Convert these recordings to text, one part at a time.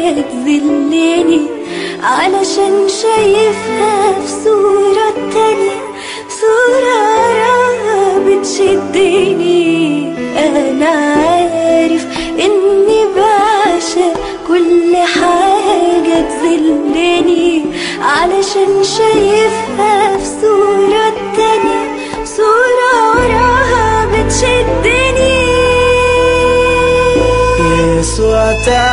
حاجة تذلني علشان شايفها في صورة تانية صورة وراها بتشدني أنا عارف إني بعشق كل حاجة تذلني علشان شايفها في صورة تانية صورة وراها بتشدني يسوع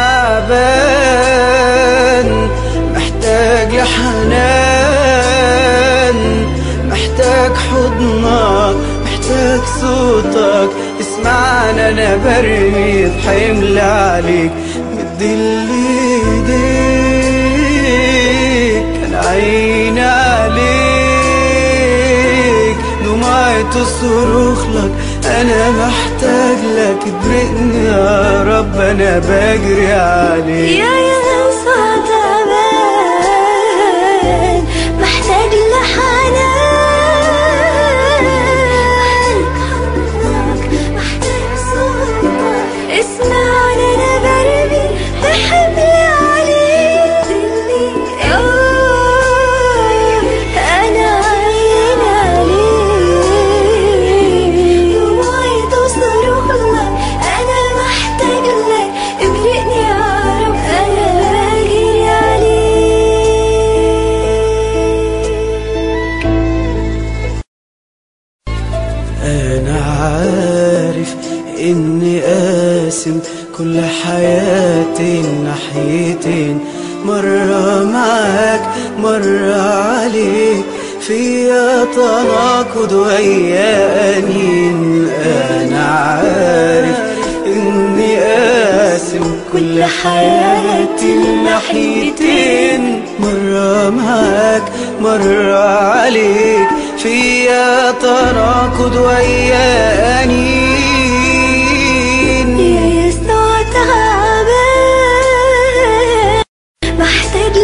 تعبان محتاج لحنان محتاج حضنك محتاج صوتك اسمعنا انا برمي بحمل عليك مدي ايديك انا عيني عليك دموعي تصرخ لك انا محتاج لك ابرقني يا رب انا بجري عليك يا يسوع تعبان محتاج لحنان محتاج صوتك اسمعني انا برمي بحمل عليك انا عين عليك دموعي تصرخ لك انا محتاج لك ابرقني يا رب انا بجري عليك انا عارف اني قاسم كل حياتي ناحيتين مرة معاك مرة عليك فيا تناقض ويا أنين أنا عارف إني قاسم كل حياتي الناحيتين مرة معاك مرة عليك فيا تناقض ويا أنين يا يسوع تعبان محتاج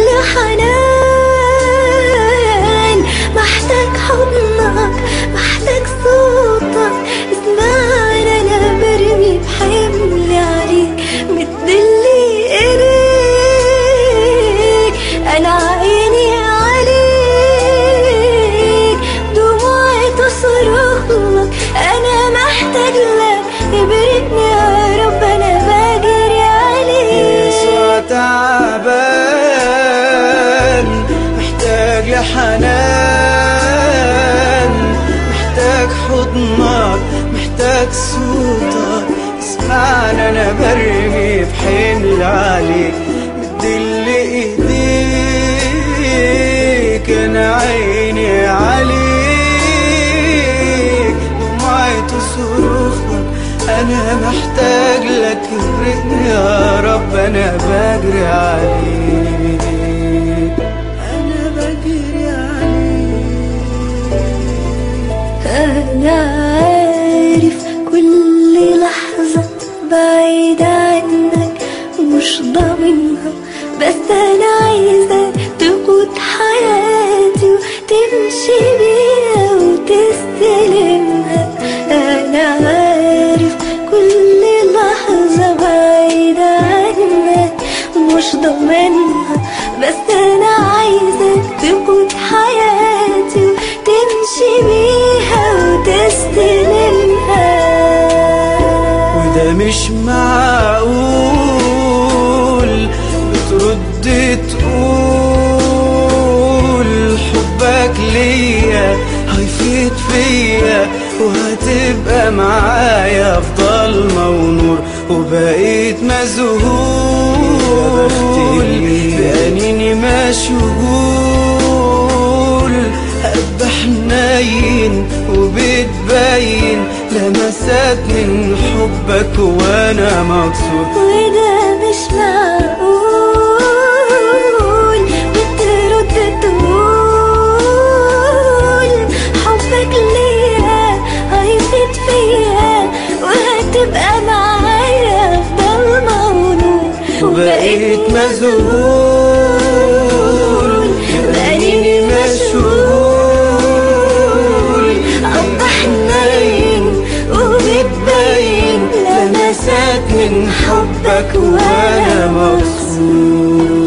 لحنان محتاج حضنك محتاج صوتك اسمعنا انا برمي بحملي عليك مدلي ايديك انا عيني عليك دموعي تصرخ لك انا محتاج لك ابرقني يا رب انا بجري عليك يسوع تعبان محتاج لحنان محتاج حضنك محتاج صوتك اسمعنا انا برمي بحمل عليك مدل ايديك انا عيني عليك دموعي تصرخ لك انا محتاج لك ابرقني يا رب انا بجري عليك انا بجري عليك أنا عارف كل لحظة بعيد عنك مش ضامنها بس أنا عايزة تقود حياتي وتمشي بيها وتستلمها أنا عارف كل لحظة بعيدة عنك مش ضامنها بس أنا عايزك تقود حياتي وتمشي بيها وتستلمها وده مش معقول بترد تقول حبك ليا هيفيد فيا وهتبقى معايا في ضلمة ونور وبقيت مذهول بأنيني مشغول قلب حنين وبتبين لمسات من حبك وانا مكسور وده مش معقول بترد تقول حبك ليا هيفيد فيا وهتبقى معايا في ضلمة ونور وبقيت مذهول بأنيني مشغول قلب حنين وبتبين لمسات من حبك وانا مكسور طول